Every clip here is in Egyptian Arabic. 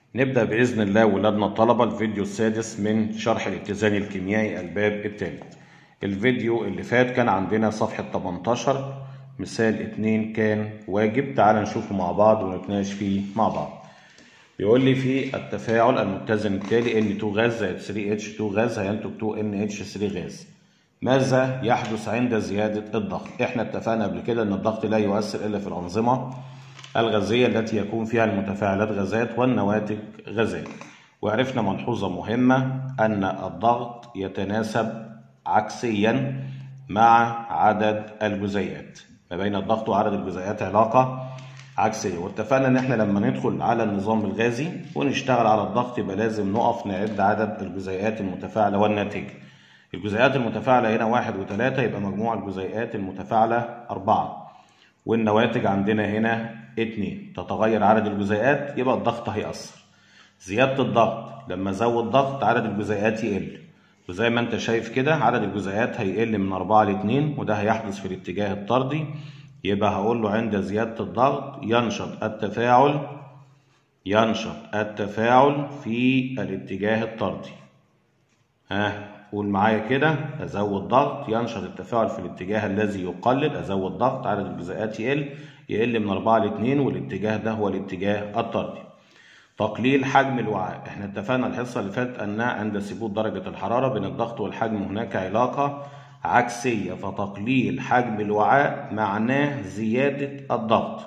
نبدأ بإذن الله ولادنا الطلبة الفيديو السادس من شرح الاتزان الكيميائي الباب الثالث الفيديو اللي فات كان عندنا صفحة 18 مثال 2 كان واجب تعال نشوفه مع بعض ونتناقش فيه مع بعض بيقول لي في التفاعل المتزن التالي N2 غاز زائد 3H2 غاز هينتج 2NH3 غاز ماذا يحدث عند زيادة الضغط؟ احنا اتفقنا قبل كده ان الضغط لا يؤثر الا في الأنظمة الغازية التي يكون فيها المتفاعلات غازات والنواتج غازات وعرفنا ملحوظة مهمة أن الضغط يتناسب عكسيا مع عدد الجزيئات ما بين الضغط وعدد الجزيئات علاقة عكسية واتفقنا ان احنا لما ندخل على النظام الغازي ونشتغل على الضغط يبقى لازم نقف نعد عدد الجزيئات المتفاعلة والناتجة الجزيئات المتفاعلة هنا واحد وثلاثة يبقى مجموع الجزيئات المتفاعلة أربعة والنواتج عندنا هنا اتنين تتغير عدد الجزيئات يبقى الضغط هيأثر زيادة الضغط لما أزود ضغط عدد الجزيئات يقل وزي ما انت شايف كده عدد الجزيئات هيقل من أربعة لاتنين وده هيحدث في الاتجاه الطردي يبقى هقول له عند زيادة الضغط ينشط التفاعل ينشط التفاعل في الاتجاه الطردي ها قول معايا كده ازود ضغط ينشط التفاعل في الاتجاه الذي يقلل ازود ضغط عدد الجزيئات يقل يقل من 4 ل 2 والاتجاه ده هو الاتجاه الطردي تقليل حجم الوعاء احنا اتفقنا الحصه اللي فاتت ان عند ثبوت درجه الحراره بين الضغط والحجم هناك علاقه عكسيه فتقليل حجم الوعاء معناه زياده الضغط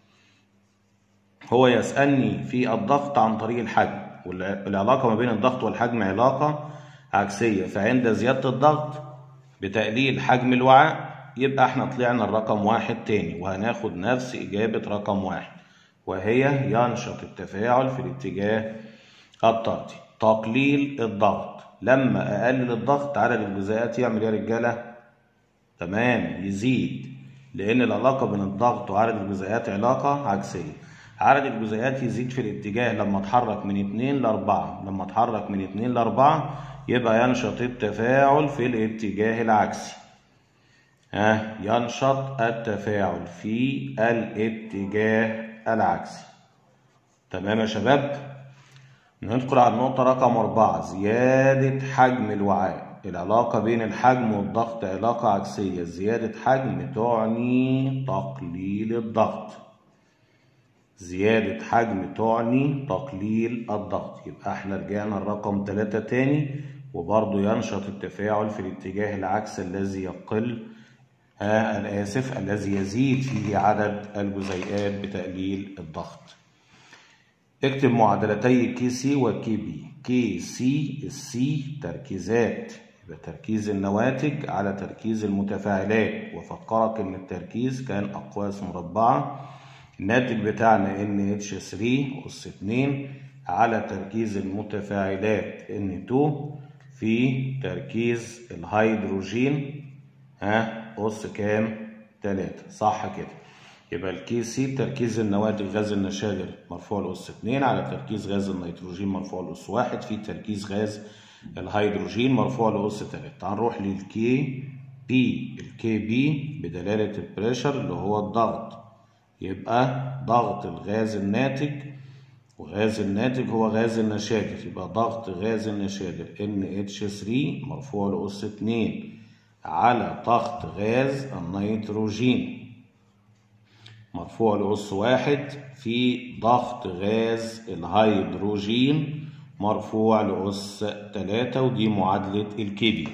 هو يسالني في الضغط عن طريق الحجم والعلاقه ما بين الضغط والحجم علاقه عكسية فعند زيادة الضغط بتقليل حجم الوعاء يبقى احنا طلعنا الرقم واحد تاني وهناخد نفس إجابة رقم واحد وهي ينشط التفاعل في الاتجاه الطردي تقليل الضغط لما أقلل الضغط عدد الجزيئات يعمل ايه يا رجالة؟ تمام يزيد لأن العلاقة بين الضغط وعدد الجزيئات علاقة عكسية عدد الجزيئات يزيد في الاتجاه لما اتحرك من 2 ل 4 لما اتحرك من 2 ل 4 يبقى ينشط التفاعل في الاتجاه العكسي ها ينشط التفاعل في الاتجاه العكسي تمام يا شباب ندخل على النقطة رقم أربعة زيادة حجم الوعاء العلاقة بين الحجم والضغط علاقة عكسية زيادة حجم تعني تقليل الضغط زيادة حجم تعني تقليل الضغط يبقى احنا رجعنا الرقم 3 تاني وبرضه ينشط التفاعل في الاتجاه العكسي الذي يقل آه أنا آسف الذي يزيد فيه عدد الجزيئات بتقليل الضغط اكتب معادلتي كي سي وكي بي كي سي السي تركيزات يبقى تركيز النواتج على تركيز المتفاعلات وفكرك ان التركيز كان اقواس مربعه الناتج بتاعنا NH3 أس 2 على تركيز المتفاعلات N2 في تركيز الهيدروجين ها أس كام؟ 3 صح كده يبقى الكي سي تركيز النواتج غاز النشادر مرفوع لأس 2 على تركيز غاز النيتروجين مرفوع لأس 1 في تركيز غاز الهيدروجين مرفوع لأس 3 تعال نروح للكي بي الكي بي بدلالة البريشر اللي هو الضغط يبقى ضغط الغاز الناتج وغاز الناتج هو غاز النشادر يبقى ضغط غاز النشادر NH3 مرفوع لأس 2 على ضغط غاز النيتروجين مرفوع لأس 1 في ضغط غاز الهيدروجين مرفوع لأس 3 ودي معادلة الكيبي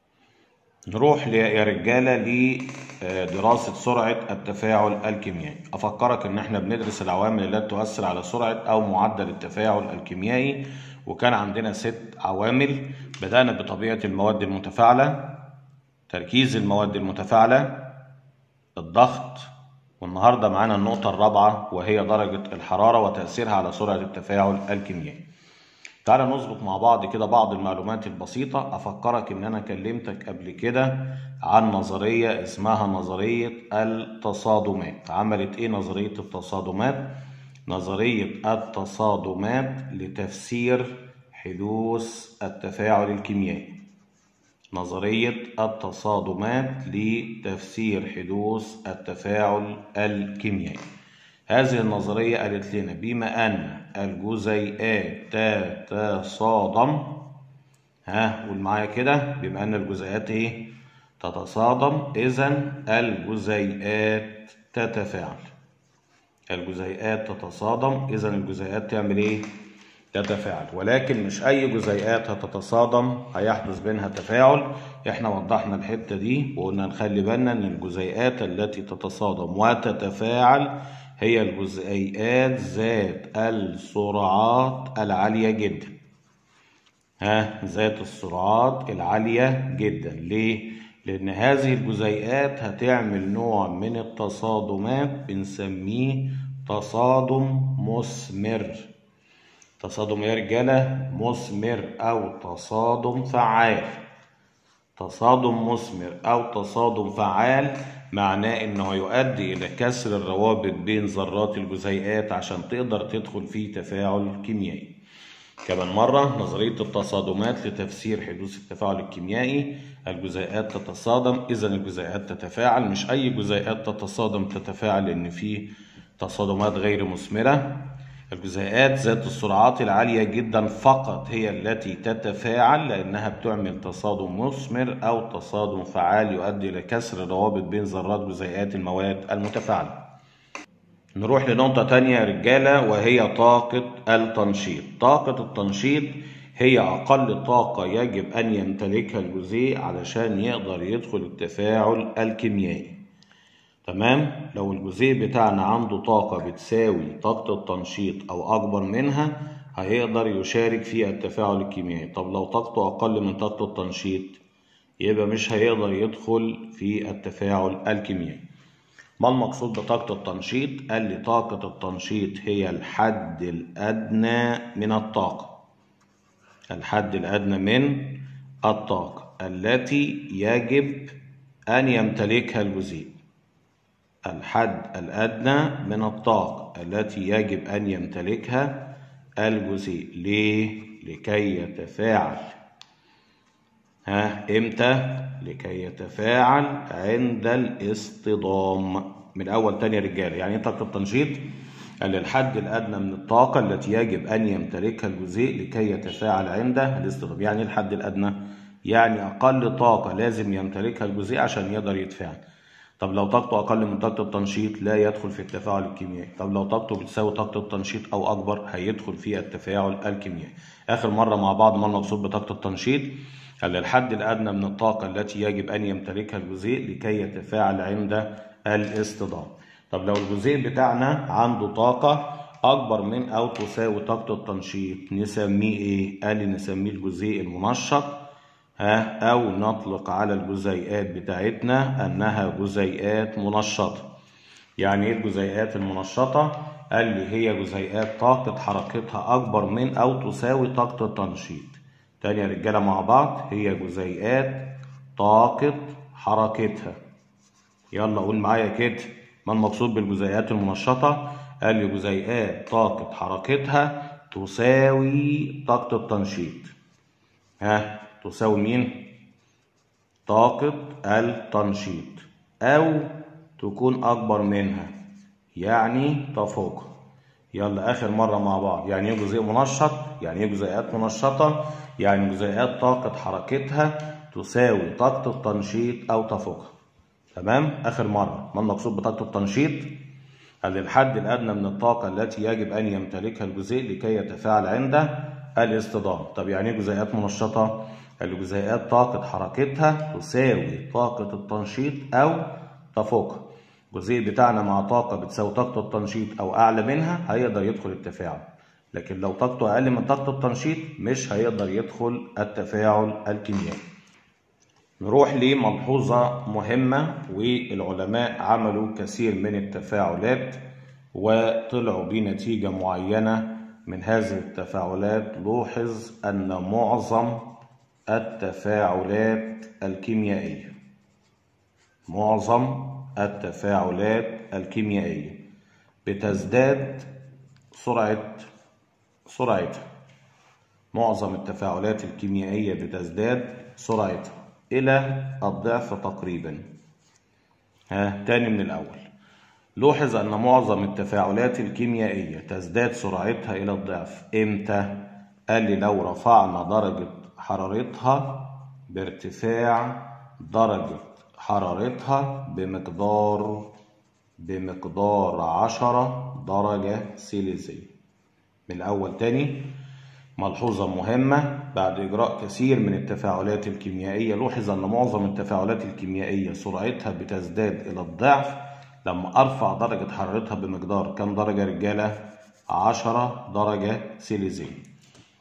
نروح يا رجالة لدراسة سرعة التفاعل الكيميائي أفكرك إن إحنا بندرس العوامل التي تؤثر على سرعة أو معدل التفاعل الكيميائي وكان عندنا ست عوامل بدأنا بطبيعة المواد المتفاعلة تركيز المواد المتفاعلة الضغط والنهاردة معانا النقطة الرابعة وهي درجة الحرارة وتأثيرها على سرعة التفاعل الكيميائي تعالى نظبط مع بعض كده بعض المعلومات البسيطة أفكرك إن أنا كلمتك قبل كده عن نظرية اسمها نظرية التصادمات عملت إيه نظرية التصادمات؟ نظرية التصادمات لتفسير حدوث التفاعل الكيميائي نظرية التصادمات لتفسير حدوث التفاعل الكيميائي هذه النظرية قالت لنا بما أن الجزيئات تتصادم ها قول معايا كده بما أن الجزيئات إيه تتصادم إذا الجزيئات تتفاعل الجزيئات تتصادم إذا الجزيئات تعمل إيه تتفاعل ولكن مش أي جزيئات هتتصادم هيحدث بينها تفاعل احنا وضحنا الحتة دي وقلنا نخلي بالنا ان الجزيئات التي تتصادم وتتفاعل هي الجزيئات ذات السرعات العالية جدا ها ذات السرعات العالية جدا ليه؟ لأن هذه الجزيئات هتعمل نوع من التصادمات بنسميه تصادم مثمر تصادم يا رجالة مثمر أو تصادم فعال تصادم مثمر أو تصادم فعال معناه إنه يؤدي إلى كسر الروابط بين ذرات الجزيئات عشان تقدر تدخل في تفاعل كيميائي كمان مرة نظرية التصادمات لتفسير حدوث التفاعل الكيميائي الجزيئات تتصادم إذا الجزيئات تتفاعل مش أي جزيئات تتصادم تتفاعل لأن في تصادمات غير مثمرة الجزيئات ذات السرعات العالية جدا فقط هي التي تتفاعل لأنها بتعمل تصادم مثمر أو تصادم فعال يؤدي إلى كسر الروابط بين ذرات جزيئات المواد المتفاعلة نروح لنقطة تانية يا رجالة وهي طاقة التنشيط طاقة التنشيط هي أقل طاقة يجب أن يمتلكها الجزيء علشان يقدر يدخل التفاعل الكيميائي تمام لو الجزيء بتاعنا عنده طاقة بتساوي طاقة التنشيط أو أكبر منها هيقدر يشارك في التفاعل الكيميائي طب لو طاقته أقل من طاقة التنشيط يبقى مش هيقدر يدخل في التفاعل الكيميائي ما المقصود بطاقة التنشيط؟ قال لي طاقة التنشيط هي الحد الأدنى من الطاقة الحد الأدنى من الطاقة التي يجب أن يمتلكها الجزيء الحد الأدنى من الطاقة التي يجب أن يمتلكها الجزيء ليه؟ لكي يتفاعل ها إمتى؟ لكي يتفاعل عند الاصطدام من أول تاني يا رجالة يعني إيه طاقة التنشيط؟ قال الحد الأدنى من الطاقة التي يجب أن يمتلكها الجزيء لكي يتفاعل عند الاصطدام يعني الحد الأدنى يعني أقل طاقة لازم يمتلكها الجزيء عشان يقدر يتفاعل طب لو طاقته أقل من طاقة التنشيط لا يدخل في التفاعل الكيميائي طب لو طاقته بتساوي طاقة التنشيط أو أكبر هيدخل في التفاعل الكيميائي آخر مرة مع بعض ما المقصود بطاقة التنشيط قال الحد الأدنى من الطاقة التي يجب أن يمتلكها الجزيء لكي يتفاعل عند الاصطدام طب لو الجزيء بتاعنا عنده طاقة أكبر من أو تساوي طاقة التنشيط نسميه إيه؟ قال لي نسميه الجزيء المنشط ها أو نطلق على الجزيئات بتاعتنا أنها جزيئات منشطة يعني إيه الجزيئات المنشطة؟ قال لي هي جزيئات طاقة حركتها أكبر من أو تساوي طاقة التنشيط تاني يا رجالة مع بعض هي جزيئات طاقة حركتها يلا قول معايا كده ما المقصود بالجزيئات المنشطة؟ قال لي جزيئات طاقة حركتها تساوي طاقة التنشيط ها تساوي مين؟ طاقة التنشيط أو تكون أكبر منها يعني تفوق يلا آخر مرة مع بعض يعني إيه جزيء منشط؟ يعني إيه جزيئات منشطة؟ يعني جزيئات طاقة حركتها تساوي طاقة التنشيط أو تفوقها تمام؟ آخر مرة ما المقصود بطاقة التنشيط؟ قال الحد الأدنى من الطاقة التي يجب أن يمتلكها الجزيء لكي يتفاعل عند الاصطدام طب يعني إيه جزيئات منشطة؟ الجزيئات طاقة حركتها تساوي طاقة التنشيط أو تفوقها الجزيء بتاعنا مع طاقة بتساوي طاقة التنشيط أو أعلى منها هيقدر يدخل التفاعل لكن لو طاقته أقل من طاقة التنشيط مش هيقدر يدخل التفاعل الكيميائي نروح لملحوظة مهمة والعلماء عملوا كثير من التفاعلات وطلعوا بنتيجة معينة من هذه التفاعلات لوحظ أن معظم التفاعلات الكيميائية معظم التفاعلات الكيميائية بتزداد سرعة سرعتها معظم التفاعلات الكيميائية بتزداد سرعتها إلى الضعف تقريبا ها تاني من الأول لوحظ أن معظم التفاعلات الكيميائية تزداد سرعتها إلى الضعف إمتى؟ قال لي لو رفعنا درجة حرارتها بارتفاع درجة حرارتها بمقدار بمقدار عشرة درجة سيليزية من الأول تاني ملحوظة مهمة بعد إجراء كثير من التفاعلات الكيميائية لوحظ أن معظم التفاعلات الكيميائية سرعتها بتزداد إلى الضعف لما أرفع درجة حرارتها بمقدار كم درجة رجالة؟ عشرة درجة سيليزية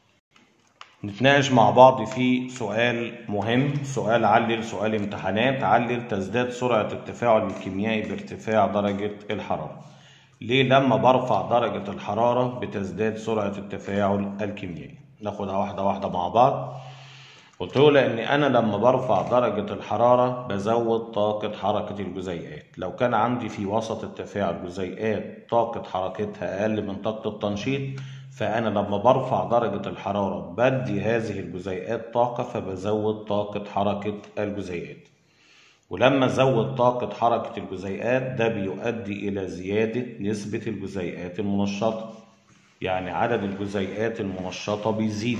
نتناقش مع بعض في سؤال مهم سؤال علل سؤال امتحانات علل تزداد سرعة التفاعل الكيميائي بارتفاع درجة الحرارة ليه لما برفع درجة الحرارة بتزداد سرعة التفاعل الكيميائي ناخدها واحدة واحدة مع بعض قلت له لأن أنا لما برفع درجة الحرارة بزود طاقة حركة الجزيئات لو كان عندي في وسط التفاعل جزيئات طاقة حركتها أقل من طاقة التنشيط فأنا لما برفع درجة الحرارة بدي هذه الجزيئات طاقة فبزود طاقة حركة الجزيئات ولما أزود طاقة حركة الجزيئات ده بيؤدي إلى زيادة نسبة الجزيئات المنشطة يعني عدد الجزيئات المنشطة بيزيد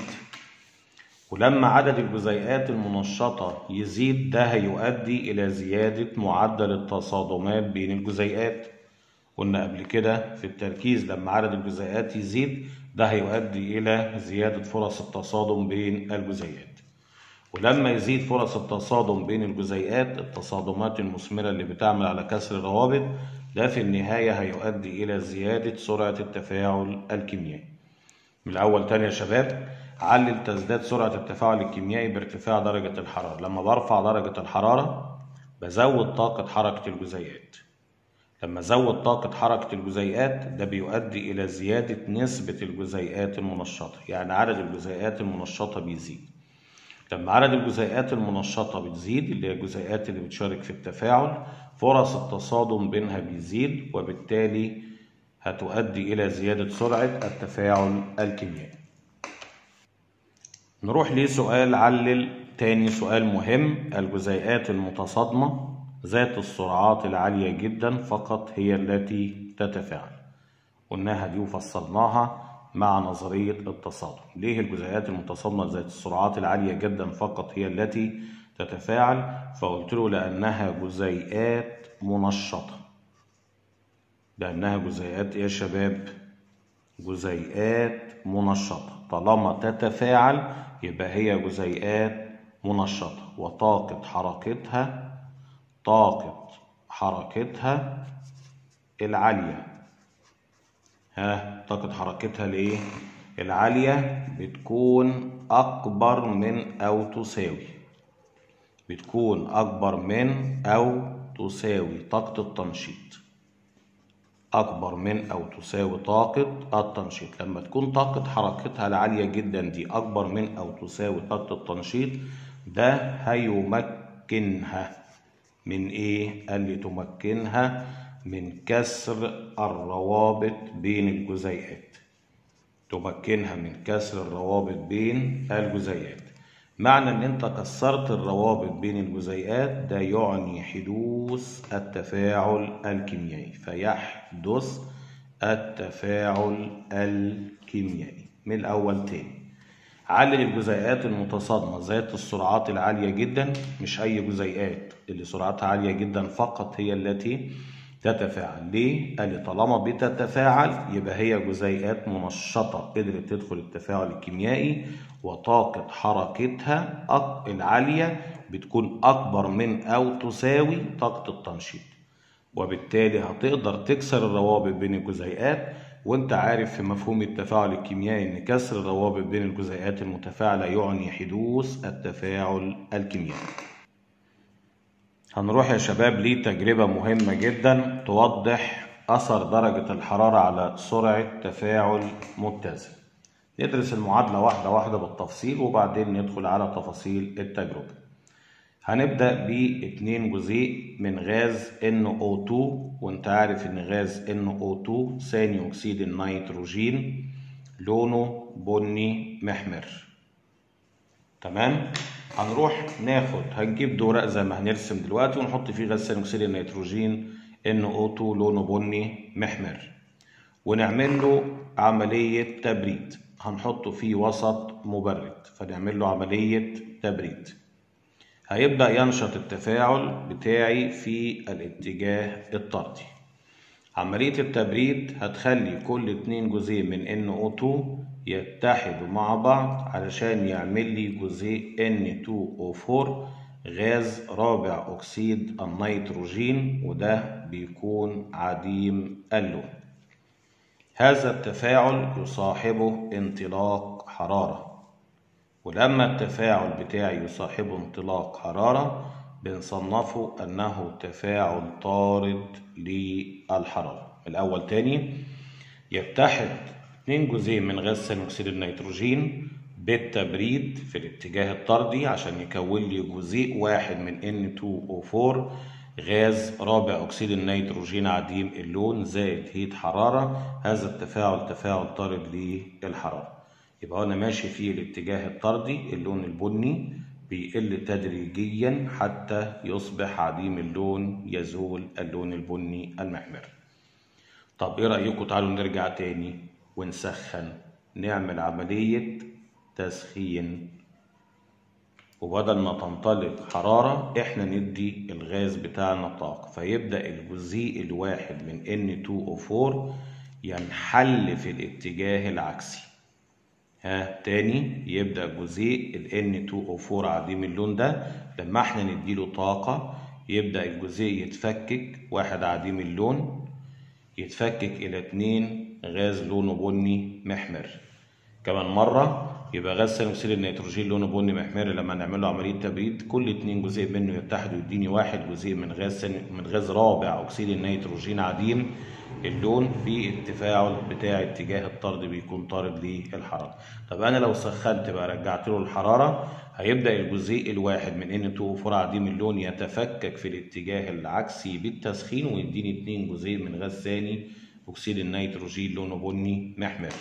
ولما عدد الجزيئات المنشطة يزيد ده هيؤدي إلى زيادة معدل التصادمات بين الجزيئات قلنا قبل كده في التركيز لما عدد الجزيئات يزيد ده هيؤدي إلى زيادة فرص التصادم بين الجزيئات ولما يزيد فرص التصادم بين الجزيئات التصادمات المثمرة اللي بتعمل على كسر الروابط ده في النهاية هيؤدي إلى زيادة سرعة التفاعل الكيميائي من الأول تاني يا شباب علل تزداد سرعة التفاعل الكيميائي بارتفاع درجة الحرارة لما برفع درجة الحرارة بزود طاقة حركة الجزيئات لما زود طاقة حركة الجزيئات ده بيؤدي إلى زيادة نسبة الجزيئات المنشطة يعني عدد الجزيئات المنشطة بيزيد لما عدد الجزيئات المنشطة بتزيد اللي هي الجزيئات اللي بتشارك في التفاعل فرص التصادم بينها بيزيد وبالتالي هتؤدي إلى زيادة سرعة التفاعل الكيميائي نروح لسؤال علل تاني سؤال مهم الجزيئات المتصادمة ذات السرعات العالية جدا فقط هي التي تتفاعل قلناها دي وفصلناها مع نظرية التصادم ليه الجزيئات المتصادمة ذات السرعات العالية جدا فقط هي التي تتفاعل فقلت له لأنها جزيئات منشطة لأنها جزيئات إيه يا شباب جزيئات منشطة طالما تتفاعل يبقى هي جزيئات منشطة وطاقة حركتها طاقة حركتها العالية ها طاقة حركتها الايه العالية بتكون أكبر من أو تساوي بتكون أكبر من أو تساوي طاقة التنشيط أكبر من أو تساوي طاقة التنشيط لما تكون طاقة حركتها العالية جدا دي أكبر من أو تساوي طاقة التنشيط ده هيمكنها من إيه؟ قال لي تمكنها من كسر الروابط بين الجزيئات تمكنها من كسر الروابط بين الجزيئات معنى ان انت كسرت الروابط بين الجزيئات ده يعني حدوث التفاعل الكيميائي فيحدث التفاعل الكيميائي من الاول تاني علل الجزيئات المتصادمة ذات السرعات العالية جدا مش أي جزيئات اللي سرعتها عالية جدا فقط هي التي تتفاعل ليه؟ قال لي طالما بتتفاعل يبقى هي جزيئات منشطة قدرت تدخل التفاعل الكيميائي وطاقة حركتها العالية بتكون أكبر من أو تساوي طاقة التنشيط وبالتالي هتقدر تكسر الروابط بين الجزيئات وانت عارف في مفهوم التفاعل الكيميائي ان كسر الروابط بين الجزيئات المتفاعلة يعني حدوث التفاعل الكيميائي هنروح يا شباب لتجربة مهمة جدا توضح أثر درجة الحرارة على سرعة تفاعل متزن ندرس المعادلة واحدة واحدة بالتفصيل وبعدين ندخل على تفاصيل التجربة هنبدأ باتنين جزيء من غاز NO2 وانت عارف ان غاز NO2 ثاني أكسيد النيتروجين لونه بني محمر تمام هنروح ناخد هنجيب دورق زي ما هنرسم دلوقتي ونحط فيه غاز ثاني أكسيد النيتروجين NO2 لونه بني محمر ونعمل له عملية تبريد هنحطه في وسط مبرد فنعمل له عملية تبريد هيبدأ ينشط التفاعل بتاعي في الاتجاه الطردي عملية التبريد هتخلي كل اتنين جزيء من NO2 يتحدوا مع بعض علشان يعمل لي جزيء N2O4 غاز رابع أكسيد النيتروجين وده بيكون عديم اللون هذا التفاعل يصاحبه انطلاق حرارة ولما التفاعل بتاعي يصاحبه انطلاق حرارة بنصنفه أنه تفاعل طارد للحرارة الأول تاني يتحد اتنين جزيء من غاز ثاني أكسيد النيتروجين بالتبريد في الاتجاه الطردي عشان يكون لي جزيء واحد من N2O4 غاز رابع أكسيد النيتروجين عديم اللون زائد هيت حرارة هذا التفاعل تفاعل طارد للحرارة يبقى أنا ماشي في الاتجاه الطردي اللون البني بيقل تدريجيا حتى يصبح عديم اللون يزول اللون البني المحمر طب ايه رأيكم تعالوا نرجع تاني ونسخن نعمل عملية تسخين وبدل ما تنطلق حرارة احنا ندي الغاز بتاعنا طاقة فيبدأ الجزيء الواحد من N2O4 ينحل في الاتجاه العكسي ها تاني يبدأ جزيء ال N2O4 عديم اللون ده لما احنا نديله طاقة يبدأ الجزيء يتفكك واحد عديم اللون يتفكك إلى اتنين غاز لونه بني محمر كمان مرة يبقى غاز ثاني أكسيد النيتروجين لونه بني محمر لما نعمل له عملية تبريد كل اتنين جزيء منه يتحدوا يديني واحد جزيء من غاز من غاز رابع أكسيد النيتروجين عديم اللون في التفاعل بتاع اتجاه الطرد بيكون طارد للحرارة طب أنا لو سخنت بقى رجعت له الحرارة هيبدأ الجزيء الواحد من N2O4 عديم اللون يتفكك في الاتجاه العكسي بالتسخين ويديني اتنين جزيء من غاز ثاني أكسيد النيتروجين لونه بني محمر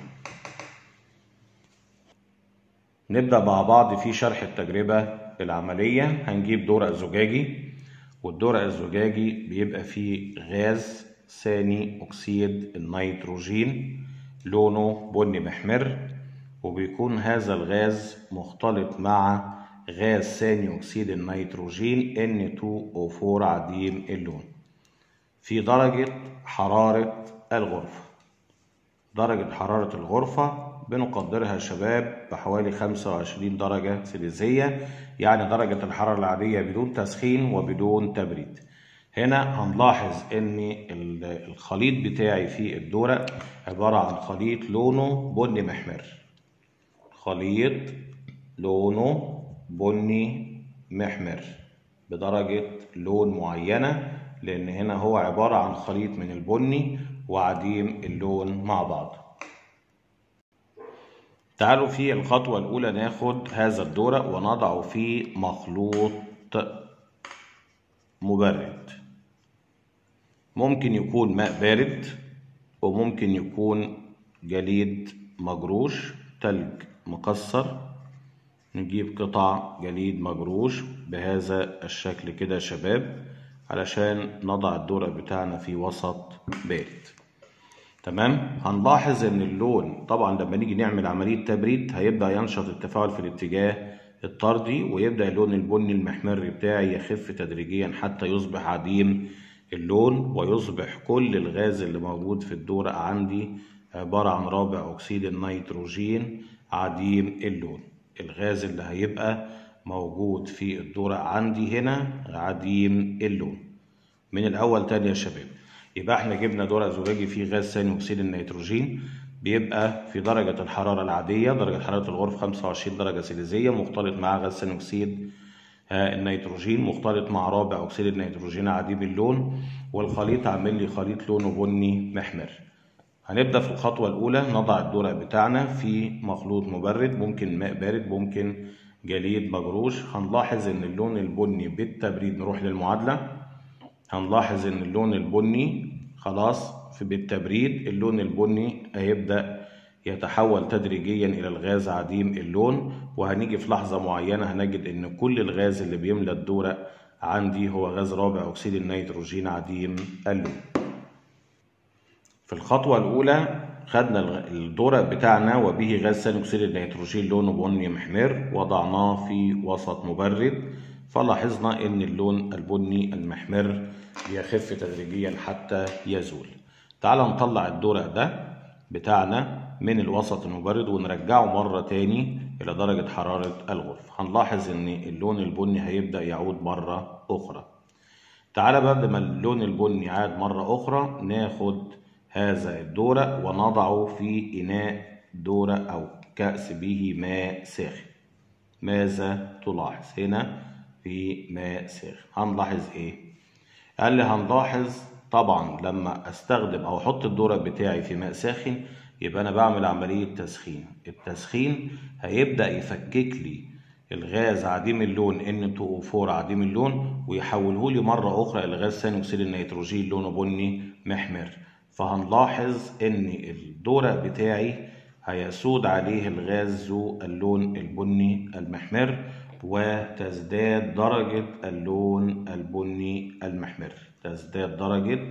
نبدأ مع بعض في شرح التجربة العملية هنجيب دورق زجاجي والدورق الزجاجي بيبقى فيه غاز ثاني أكسيد النيتروجين لونه بني محمر وبيكون هذا الغاز مختلط مع غاز ثاني أكسيد النيتروجين N2O4 عديم اللون في درجة حرارة الغرفة درجة حرارة الغرفة بنقدرها يا شباب بحوالي 25 درجة سيليزية يعني درجة الحرارة العادية بدون تسخين وبدون تبريد هنا هنلاحظ ان الخليط بتاعي في الدورق عبارة عن خليط لونه بني محمر خليط لونه بني محمر بدرجة لون معينة لان هنا هو عبارة عن خليط من البني وعديم اللون مع بعض تعالوا في الخطوة الأولى ناخد هذا الدورق ونضعه في مخلوط مبرد ممكن يكون ماء بارد وممكن يكون جليد مجروش تلج مكسر نجيب قطع جليد مجروش بهذا الشكل كده يا شباب علشان نضع الدورق بتاعنا في وسط بارد تمام هنلاحظ ان اللون طبعا لما نيجي نعمل عملية تبريد هيبدأ ينشط التفاعل في الاتجاه الطردي ويبدأ اللون البني المحمر بتاعي يخف تدريجيا حتى يصبح عديم اللون ويصبح كل الغاز اللي موجود في الدورق عندي عبارة عن رابع أكسيد النيتروجين عديم اللون الغاز اللي هيبقى موجود في الدورق عندي هنا عديم اللون من الأول تاني يا شباب يبقى احنا جبنا دورق زجاجي فيه غاز ثاني أكسيد النيتروجين بيبقى في درجة الحرارة العادية درجة حرارة الغرفة 25 درجة سيليزية مختلط معاه غاز ثاني أكسيد النيتروجين مختلط مع رابع أكسيد النيتروجين عديم اللون والخليط عامل لي خليط لونه بني محمر هنبدأ في الخطوة الأولى نضع الدورق بتاعنا في مخلوط مبرد ممكن ماء بارد ممكن جليد مجروش هنلاحظ إن اللون البني بالتبريد نروح للمعادلة هنلاحظ إن اللون البني خلاص في بالتبريد اللون البني هيبدأ يتحول تدريجيا إلى الغاز عديم اللون وهنيجي في لحظة معينة هنجد إن كل الغاز اللي بيملى الدورق عندي هو غاز رابع أكسيد النيتروجين عديم اللون في الخطوة الأولى خدنا الدورق بتاعنا وبه غاز ثاني أكسيد النيتروجين لونه بني محمر وضعناه في وسط مبرد فلاحظنا إن اللون البني المحمر بيخف تدريجيا حتى يزول تعال نطلع الدورق ده بتاعنا من الوسط المبرد ونرجعه مرة تاني إلى درجة حرارة الغرفة هنلاحظ إن اللون البني هيبدأ يعود مرة أخرى تعالى بعد ما اللون البني عاد مرة أخرى ناخد هذا الدورق ونضعه في إناء دورق أو كأس به ماء ساخن ماذا تلاحظ هنا في ماء ساخن هنلاحظ إيه قال لي هنلاحظ طبعا لما استخدم او احط الدورق بتاعي في ماء ساخن يبقى انا بعمل عمليه تسخين التسخين هيبدا يفكك لي الغاز عديم اللون N2O4 عديم اللون ويحوله لي مره اخرى الى غاز ثاني اكسيد النيتروجين لونه بني محمر فهنلاحظ ان الدورق بتاعي هيسود عليه الغاز ذو اللون البني المحمر وتزداد درجة اللون البني المحمر تزداد درجة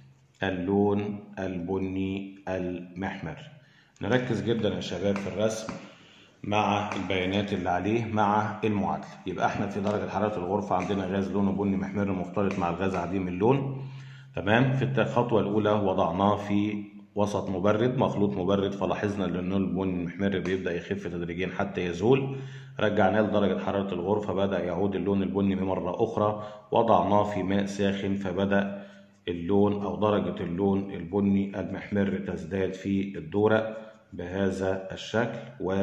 اللون البني المحمر نركز جدا يا شباب في الرسم مع البيانات اللي عليه مع المعادلة يبقى احنا في درجة حرارة الغرفة عندنا غاز لونه بني محمر مختلط مع الغاز عديم اللون تمام في الخطوة الأولى وضعناه في وسط مبرد مخلوط مبرد فلاحظنا ان اللون البني المحمر بيبدأ يخف تدريجيا حتى يزول رجعناه لدرجة حرارة الغرفة بدأ يعود اللون البني مرة أخرى وضعناه في ماء ساخن فبدأ اللون أو درجة اللون البني المحمر تزداد في الدورق بهذا الشكل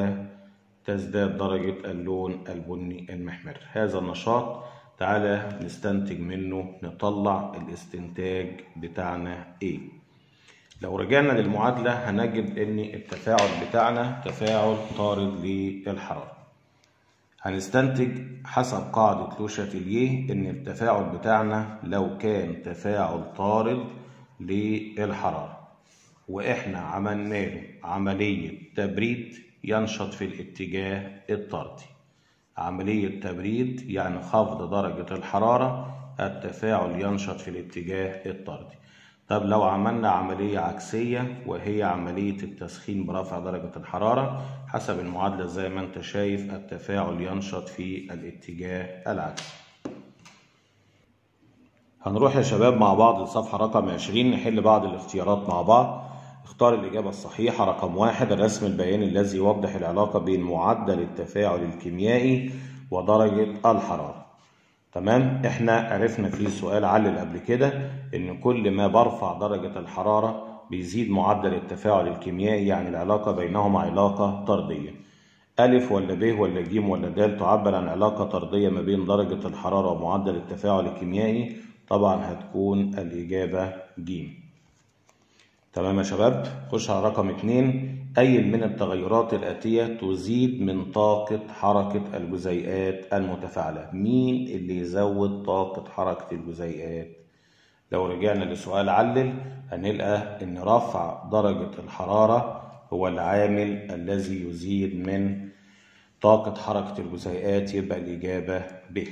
وتزداد درجة اللون البني المحمر هذا النشاط تعالى نستنتج منه نطلع الاستنتاج بتاعنا ايه لو رجعنا للمعادلة هنجد ان التفاعل بتاعنا تفاعل طارد للحرارة هنستنتج حسب قاعدة لوشاتيليه إن التفاعل بتاعنا لو كان تفاعل طارد للحرارة وإحنا عملنا له عملية تبريد ينشط في الاتجاه الطردي عملية تبريد يعني خفض درجة الحرارة التفاعل ينشط في الاتجاه الطردي طب لو عملنا عملية عكسية وهي عملية التسخين برفع درجة الحرارة حسب المعادلة زي ما انت شايف التفاعل ينشط في الاتجاه العكسي هنروح يا شباب مع بعض لصفحة رقم 20 نحل بعض الاختيارات مع بعض اختار الإجابة الصحيحة رقم واحد الرسم البياني الذي يوضح العلاقة بين معدل التفاعل الكيميائي ودرجة الحرارة تمام احنا عرفنا في سؤال علل قبل كده ان كل ما برفع درجة الحرارة بيزيد معدل التفاعل الكيميائي يعني العلاقة بينهما علاقة طردية ألف ولا ب ولا ج ولا د تعبر عن علاقة طردية ما بين درجة الحرارة ومعدل التفاعل الكيميائي طبعا هتكون الإجابة ج تمام يا شباب خش على رقم اتنين أي من التغيرات الآتية تزيد من طاقة حركة الجزيئات المتفاعلة مين اللي يزود طاقة حركة الجزيئات لو رجعنا لسؤال علل هنلقى ان رفع درجة الحرارة هو العامل الذي يزيد من طاقة حركة الجزيئات يبقى الإجابة ب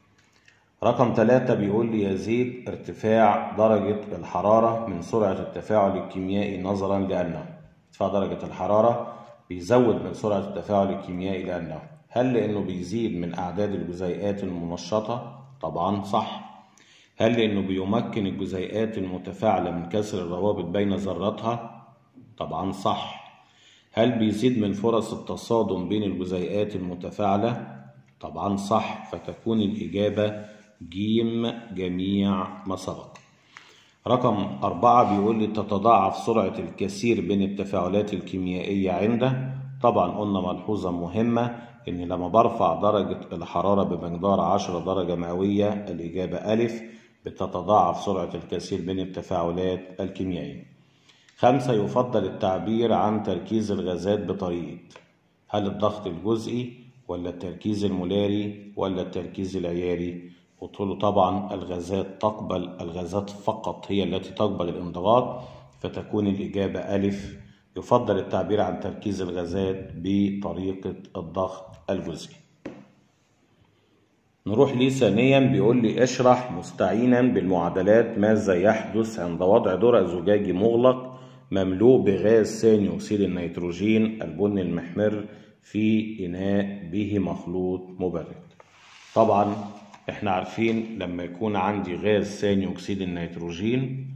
رقم ثلاثة بيقول لي يزيد ارتفاع درجة الحرارة من سرعة التفاعل الكيميائي نظرا لأنه ارتفاع درجة الحرارة بيزود من سرعة التفاعل الكيميائي لأنه هل لأنه بيزيد من أعداد الجزيئات المنشطة؟ طبعا صح هل لأنه بيمكن الجزيئات المتفاعلة من كسر الروابط بين ذراتها؟ طبعا صح هل بيزيد من فرص التصادم بين الجزيئات المتفاعلة؟ طبعا صح فتكون الإجابة جيم جميع ما سبق رقم أربعة بيقول لي تتضاعف سرعة الكثير بين التفاعلات الكيميائية عنده طبعا قلنا ملحوظة مهمة إن لما برفع درجة الحرارة بمقدار 10 درجة مئوية الإجابة ألف بتتضاعف سرعة الكثير بين التفاعلات الكيميائية خمسة يفضل التعبير عن تركيز الغازات بطريقة هل الضغط الجزئي ولا التركيز المولاري ولا التركيز العياري قلت له طبعا الغازات تقبل الغازات فقط هي التي تقبل الانضغاط فتكون الإجابة ألف يفضل التعبير عن تركيز الغازات بطريقة الضغط الجزئي نروح ليه ثانيا بيقول لي اشرح مستعينا بالمعادلات ماذا يحدث عند وضع درع زجاجي مغلق مملوء بغاز ثاني أكسيد النيتروجين البني المحمر في إناء به مخلوط مبرد طبعا احنا عارفين لما يكون عندي غاز ثاني أكسيد النيتروجين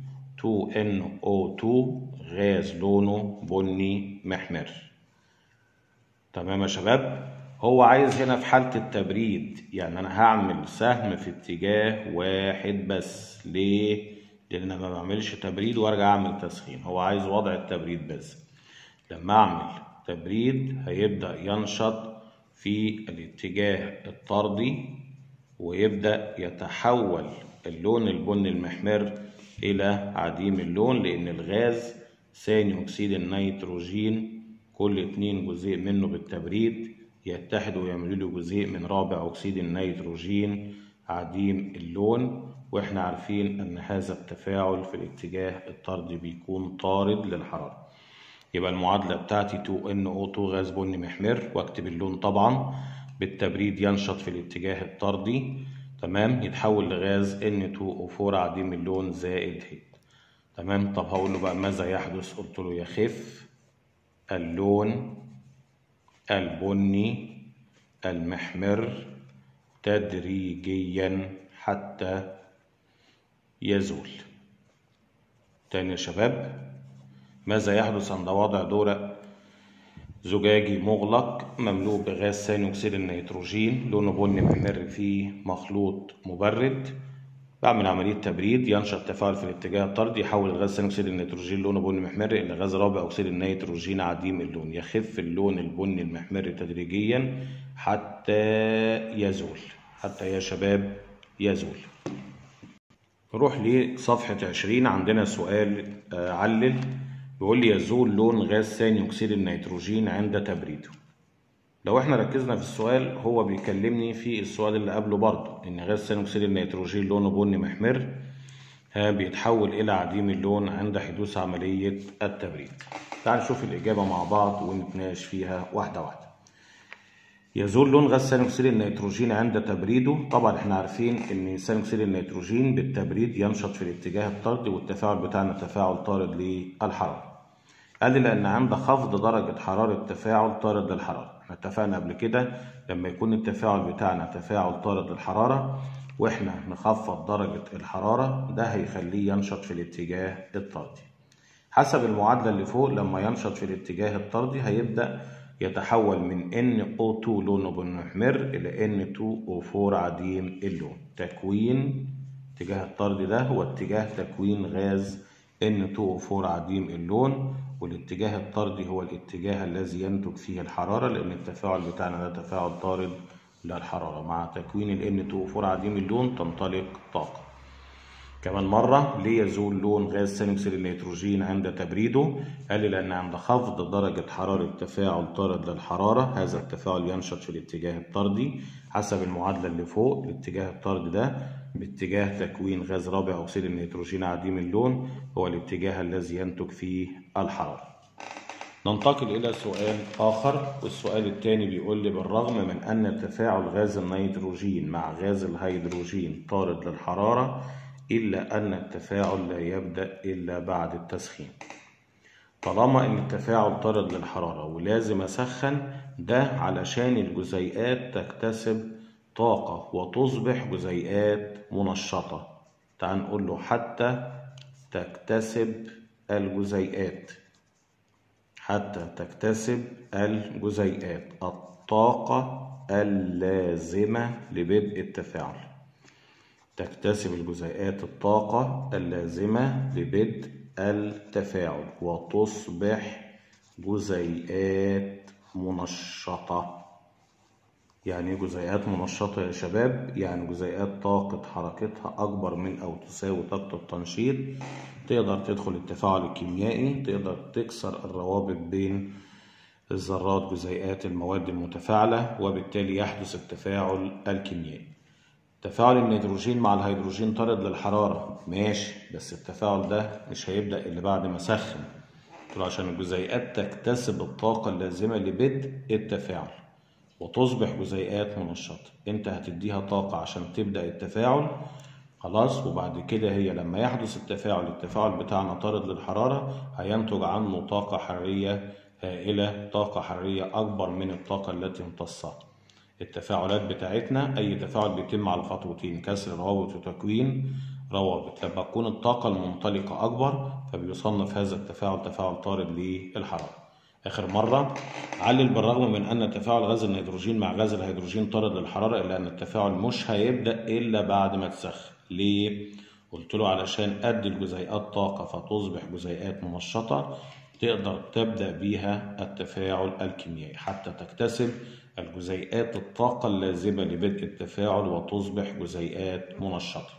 2NO2 غاز لونه بني محمر تمام يا شباب هو عايز هنا في حالة التبريد يعني أنا هعمل سهم في اتجاه واحد بس ليه؟ لأن أنا ما بعملش تبريد وأرجع أعمل تسخين هو عايز وضع التبريد بس لما أعمل تبريد هيبدأ ينشط في الاتجاه الطردي ويبدأ يتحول اللون البني المحمر إلى عديم اللون لأن الغاز ثاني أكسيد النيتروجين كل اتنين جزيء منه بالتبريد يتحدوا ويعملوا له جزيء من رابع أكسيد النيتروجين عديم اللون واحنا عارفين ان هذا التفاعل في الاتجاه الطردي بيكون طارد للحرارة يبقى المعادلة بتاعتي 2NO2 غاز بني محمر واكتب اللون طبعا بالتبريد ينشط في الاتجاه الطردي تمام يتحول لغاز N2O4 عديم اللون زائد هيت تمام طب هقول له بقى ماذا يحدث قلت له يخف اللون البني المحمر تدريجيا حتى يزول تاني يا شباب ماذا يحدث عند وضع دورق زجاجي مغلق مملوء بغاز ثاني أكسيد النيتروجين لونه بني محمر فيه مخلوط مبرد بعمل عملية تبريد ينشط تفاعل في الاتجاه الطردي يحول الغاز ثاني أكسيد النيتروجين لونه بني محمر إلى غاز رابع أكسيد النيتروجين عديم اللون يخف اللون البني المحمر تدريجيا حتى يزول حتى يا شباب يزول نروح لصفحة 20 عندنا سؤال علل بيقول لي يزول لون غاز ثاني أكسيد النيتروجين عند تبريده لو احنا ركزنا في السؤال هو بيكلمني في السؤال اللي قبله برضه ان غاز ثاني اكسيد النيتروجين لونه بني محمر بيتحول الى عديم اللون عند حدوث عملية التبريد تعال نشوف الإجابة مع بعض ونتناقش فيها واحدة واحدة يزول لون غاز ثاني اكسيد النيتروجين عند تبريده طبعا احنا عارفين ان ثاني اكسيد النيتروجين بالتبريد ينشط في الاتجاه الطردي والتفاعل بتاعنا تفاعل طارد للحرارة قال لي لان عند خفض درجة حرارة تفاعل طارد للحرارة احنا اتفقنا قبل كده لما يكون التفاعل بتاعنا تفاعل طارد للحرارة واحنا نخفض درجة الحرارة ده هيخليه ينشط في الاتجاه الطردي حسب المعادلة اللي فوق لما ينشط في الاتجاه الطردي هيبدأ يتحول من NO2 لونه بنحمر إلى N2O4 عديم اللون تكوين اتجاه الطرد ده هو اتجاه تكوين غاز N2O4 عديم اللون والاتجاه الطردي هو الاتجاه الذي ينتج فيه الحرارة لأن التفاعل بتاعنا ده تفاعل طارد للحرارة مع تكوين ال N2O4 عديم اللون تنطلق طاقة كمان مرة ليه يزول لون غاز ثاني أكسيد النيتروجين عند تبريده؟ قال لي لأن عند خفض درجة حرارة تفاعل طارد للحرارة هذا التفاعل ينشط في الاتجاه الطردي حسب المعادلة اللي فوق الاتجاه الطردي ده باتجاه تكوين غاز رابع أكسيد النيتروجين عديم اللون هو الاتجاه الذي ينتج فيه الحرارة. ننتقل إلى سؤال آخر والسؤال الثاني بيقول لي بالرغم من أن تفاعل غاز النيتروجين مع غاز الهيدروجين طارد للحرارة إلا أن التفاعل لا يبدأ إلا بعد التسخين طالما إن التفاعل طارد للحرارة ولازم أسخن ده علشان الجزيئات تكتسب طاقة وتصبح جزيئات منشطة تعال نقول له حتى تكتسب الجزيئات حتى تكتسب الجزيئات الطاقة اللازمة لبدء التفاعل تكتسب الجزيئات الطاقة اللازمة لبدء التفاعل وتصبح جزيئات منشطة يعني جزيئات منشطة يا شباب يعني جزيئات طاقة حركتها أكبر من أو تساوي طاقة التنشيط تقدر تدخل التفاعل الكيميائي تقدر تكسر الروابط بين الذرات جزيئات المواد المتفاعلة وبالتالي يحدث التفاعل الكيميائي تفاعل النيتروجين مع الهيدروجين طارد للحرارة ماشي بس التفاعل ده مش هيبدأ إلا بعد ما أسخن عشان الجزيئات تكتسب الطاقة اللازمة لبدء التفاعل وتصبح جزيئات منشطة انت هتديها طاقة عشان تبدأ التفاعل خلاص وبعد كده هي لما يحدث التفاعل التفاعل بتاعنا طارد للحرارة هينتج عنه طاقة حرارية هائلة طاقة حرارية أكبر من الطاقة التي امتصها التفاعلات بتاعتنا أي تفاعل بيتم على خطوتين كسر روابط وتكوين روابط لما تكون الطاقة المنطلقة أكبر فبيصنف هذا التفاعل تفاعل طارد للحرارة آخر مرة علل بالرغم من أن تفاعل غاز النيتروجين مع غاز الهيدروجين طارد للحرارة إلا أن التفاعل مش هيبدأ إلا بعد ما تسخن ليه؟ قلت له علشان أدي الجزيئات طاقة فتصبح جزيئات منشطة تقدر تبدأ بيها التفاعل الكيميائي حتى تكتسب الجزيئات الطاقة اللازمة لبدء التفاعل وتصبح جزيئات منشطة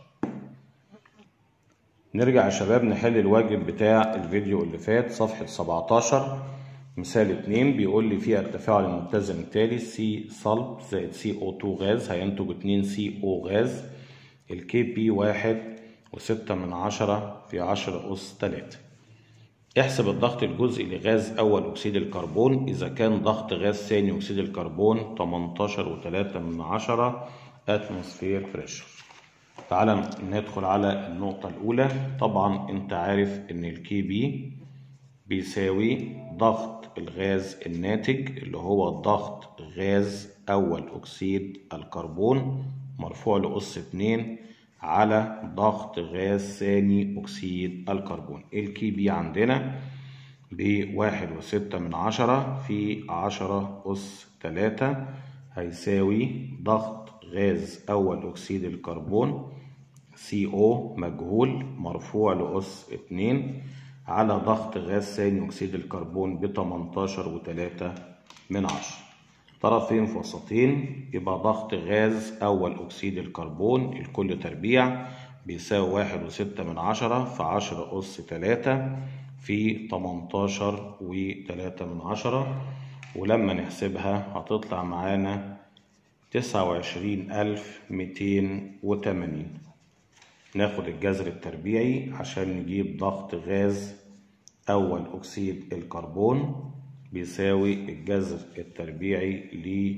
نرجع يا شباب نحل الواجب بتاع الفيديو اللي فات صفحة 17 مثال 2 بيقول لي فيها التفاعل المتزن التالي سي صلب زائد سي او 2 غاز هينتج 2 سي او غاز الكي بي واحد وستة من عشرة في عشرة أس تلاتة احسب الضغط الجزئي لغاز أول أكسيد الكربون إذا كان ضغط غاز ثاني أكسيد الكربون 18 وتلاتة من عشرة أتموسفير بريشر تعالى ندخل على النقطة الأولى طبعا أنت عارف إن الكي بي بيساوي ضغط الغاز الناتج اللي هو ضغط غاز أول أكسيد الكربون مرفوع لأس اتنين على ضغط غاز ثاني أكسيد الكربون الكي بي عندنا بواحد وستة من عشرة في عشرة أس تلاتة هيساوي ضغط غاز أول أكسيد الكربون CO مجهول مرفوع لأس اتنين على ضغط غاز ثاني أكسيد الكربون بتمنتاشر وتلاتة من عشرة طرفين في وسطين يبقى ضغط غاز أول أكسيد الكربون الكل تربيع بيساوي واحد وستة من عشرة في عشرة أس تلاتة في تمنتاشر وتلاتة من عشرة ولما نحسبها هتطلع معانا تسعة وعشرين ألف ميتين وتمانين ناخد الجذر التربيعي عشان نجيب ضغط غاز أول أكسيد الكربون بيساوي الجذر التربيعي ل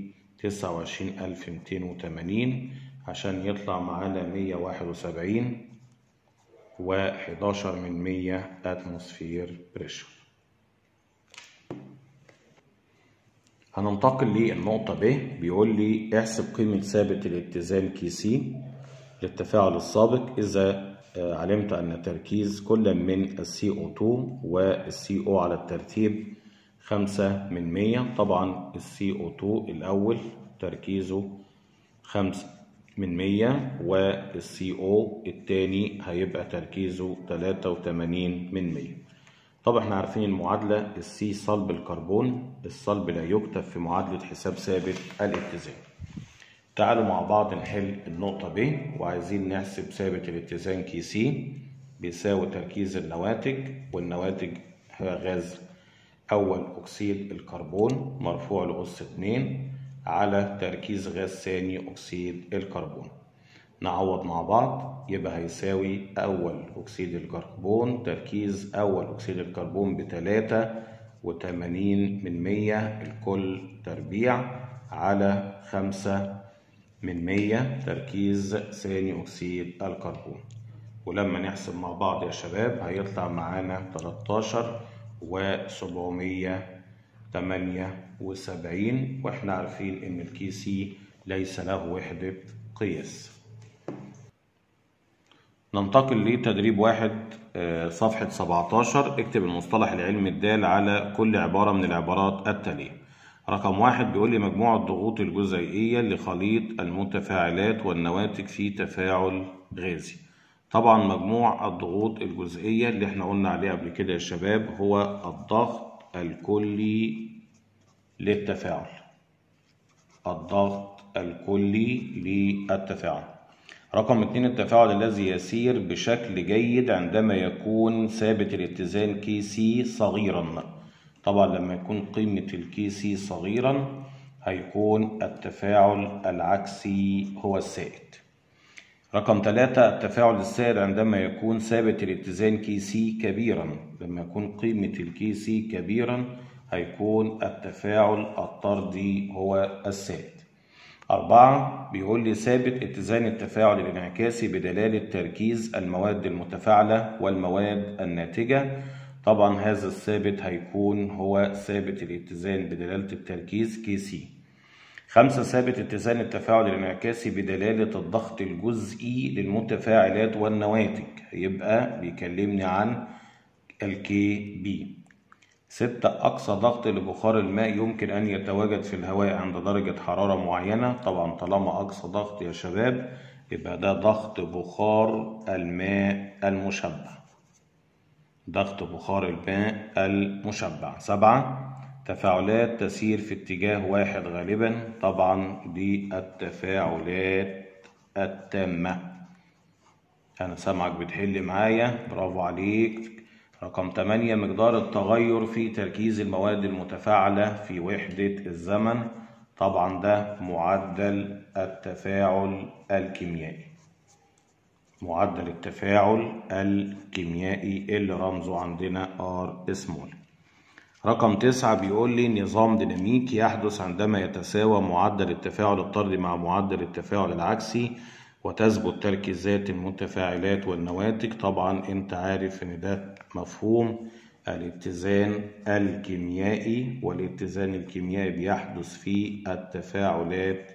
29280 عشان يطلع معانا 171 و11 من 100 اتموسفير بريشر هننتقل للنقطة ب بيقول لي احسب قيمة ثابت الاتزان كي سي للتفاعل السابق إذا علمت أن تركيز كل من السي او 2 والسي او على الترتيب خمسة من مية طبعا السي او 2 الأول تركيزه خمسة من مية والسي او التاني هيبقى تركيزه تلاتة وتمانين من مية طبعا احنا عارفين المعادلة السي صلب الكربون الصلب لا يكتب في معادلة حساب ثابت الاتزان تعالوا مع بعض نحل النقطة ب وعايزين نحسب ثابت الاتزان كي سي بيساوي تركيز النواتج والنواتج هي غاز أول أكسيد الكربون مرفوع لأس اتنين على تركيز غاز ثاني أكسيد الكربون نعوض مع بعض يبقى هيساوي أول أكسيد الكربون تركيز أول أكسيد الكربون بتلاتة وتمانين من مية الكل تربيع على خمسة من مية تركيز ثاني أكسيد الكربون ولما نحسب مع بعض يا شباب هيطلع معانا تلاتاشر وسبعمية تمانية وسبعين واحنا عارفين ان الكي سي ليس له وحدة قياس ننتقل لتدريب واحد صفحة 17 اكتب المصطلح العلمي الدال على كل عبارة من العبارات التالية رقم واحد بيقول لي مجموع الضغوط الجزيئية لخليط المتفاعلات والنواتج في تفاعل غازي طبعا مجموع الضغوط الجزئية اللي احنا قلنا عليه قبل كده يا شباب هو الضغط الكلي للتفاعل الضغط الكلي للتفاعل رقم اتنين التفاعل الذي يسير بشكل جيد عندما يكون ثابت الاتزان كي سي صغيرا طبعا لما يكون قيمة الكي سي صغيرا هيكون التفاعل العكسي هو السائد رقم ثلاثة التفاعل السائد عندما يكون ثابت الاتزان كي سي كبيرا لما يكون قيمة الكي سي كبيرا هيكون التفاعل الطردي هو الثابت أربعة بيقول لي ثابت اتزان التفاعل الانعكاسي بدلالة تركيز المواد المتفاعلة والمواد الناتجة طبعا هذا الثابت هيكون هو ثابت الاتزان بدلالة التركيز كي سي خمسة ثابت اتزان التفاعل الانعكاسي بدلالة الضغط الجزئي للمتفاعلات والنواتج يبقى بيكلمني عن الكي بي ستة أقصى ضغط لبخار الماء يمكن أن يتواجد في الهواء عند درجة حرارة معينة طبعا طالما أقصى ضغط يا شباب يبقى ده ضغط بخار الماء المشبع ضغط بخار الماء المشبع سبعة تفاعلات تسير في اتجاه واحد غالبا طبعا دي التفاعلات التامة أنا سامعك بتحل معايا برافو عليك رقم 8 مقدار التغير في تركيز المواد المتفاعلة في وحدة الزمن طبعا ده معدل التفاعل الكيميائي معدل التفاعل الكيميائي اللي رمزه عندنا R سمول رقم تسعة بيقول لي نظام ديناميكي يحدث عندما يتساوى معدل التفاعل الطردي مع معدل التفاعل العكسي وتثبت تركيزات المتفاعلات والنواتج طبعا انت عارف ان ده مفهوم الاتزان الكيميائي والاتزان الكيميائي بيحدث في التفاعلات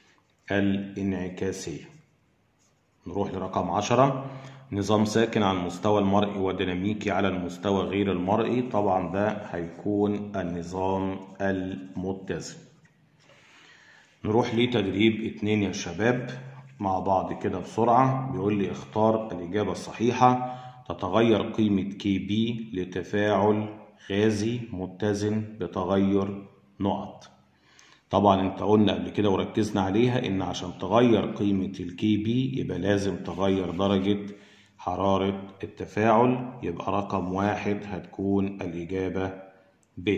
الانعكاسية نروح لرقم عشرة نظام ساكن على المستوى المرئي وديناميكي على المستوى غير المرئي طبعا ده هيكون النظام المتزن نروح لتدريب اتنين يا شباب مع بعض كده بسرعة بيقول لي اختار الإجابة الصحيحة تتغير قيمة كي بي لتفاعل غازي متزن بتغير نقط طبعا انت قلنا قبل كده وركزنا عليها ان عشان تغير قيمة الكي بي يبقى لازم تغير درجة حرارة التفاعل يبقى رقم واحد هتكون الإجابة ب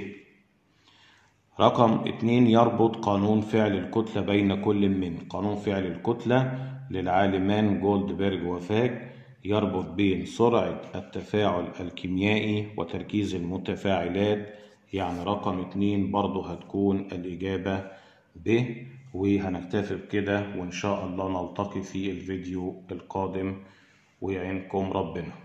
رقم اتنين يربط قانون فعل الكتلة بين كل من قانون فعل الكتلة للعالمان جولدبرج وفاج يربط بين سرعة التفاعل الكيميائي وتركيز المتفاعلات يعني رقم اتنين برضو هتكون الإجابة ب وهنكتفي بكده وإن شاء الله نلتقي في الفيديو القادم ويعينكم ربنا